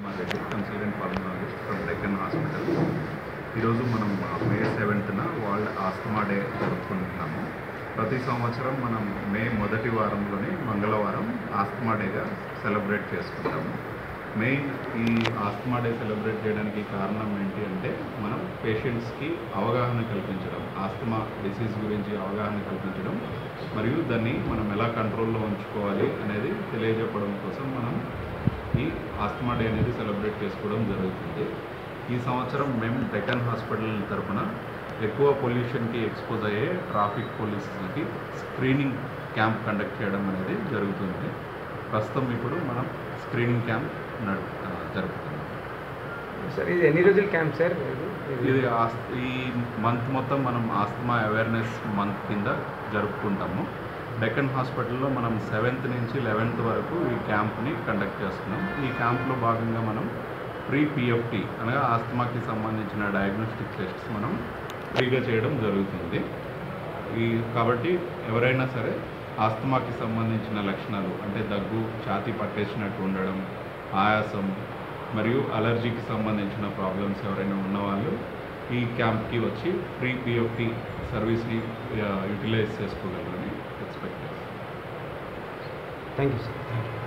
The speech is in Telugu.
Reddy consultant pulmonologist from Deccan hospital ఈరోజు మనం మే సెవెంత్న వరల్డ్ ఆస్తమా డే జరుపుకుంటున్నాము ప్రతి సంవత్సరం మనం మే మొదటి వారంలోని మంగళవారం ఆస్తమా డేగా సెలబ్రేట్ చేసుకుంటాము మెయిన్ ఈ ఆస్తమా డే సెలబ్రేట్ చేయడానికి కారణం ఏంటి అంటే మనం పేషెంట్స్కి అవగాహన కల్పించడం ఆస్తమా డిసీజ్ గురించి అవగాహన కల్పించడం మరియు దాన్ని మనం ఎలా కంట్రోల్లో ఉంచుకోవాలి అనేది తెలియజెప్పడం కోసం మనం ఈ ఆస్తమా డే అనేది సెలబ్రేట్ చేసుకోవడం జరుగుతుంది ఈ సంవత్సరం మేము డెక్కన్ హాస్పిటల్ తరఫున ఎక్కువ పొల్యూషన్కి ఎక్స్పోజ్ అయ్యే ట్రాఫిక్ పోలీసులకి స్క్రీనింగ్ క్యాంప్ కండక్ట్ చేయడం అనేది జరుగుతుంది ప్రస్తుతం ఇప్పుడు మనం స్క్రీనింగ్ క్యాంప్ నడు ఆ, జరుపుతున్నాం సార్ ఇది ఎన్ని రోజుల క్యాంప్ సార్ ఇది? ఇది ఆస్- ఈ మంత్ మొత్తం మనం ఆస్తమా అవేర్నెస్ మంత్ కింద జరుపుకుంటాము డెక్కన్ హాస్పిటల్లో మనం సెవెంత్ నుంచి లెవెన్త్ వరకు ఈ క్యాంప్ని కండక్ట్ చేస్తున్నాం ఈ క్యాంప్లో భాగంగా మనం ప్రీ పిఎఫ్టీ అనగా ఆస్తమాకి సంబంధించిన డయాగ్నోస్టిక్ టెస్ట్స్ మనం ఫ్రీగా చేయడం జరుగుతుంది ఈ కాబట్టి ఎవరైనా సరే ఆస్తమాకి సంబంధించిన లక్షణాలు అంటే దగ్గు ఛాతీ పట్టేసినట్టు ఉండడం ఆయాసం మరియు అలర్జీకి సంబంధించిన ప్రాబ్లమ్స్ ఎవరైనా ఉన్నవాళ్ళు ఈ క్యాంప్కి వచ్చి ఫ్రీ పిఎఫ్టీ సర్వీస్ని యూటిలైజ్ చేసుకోగలరని ఎక్స్పెక్ట్ చేస్తాం థ్యాంక్ యూ సార్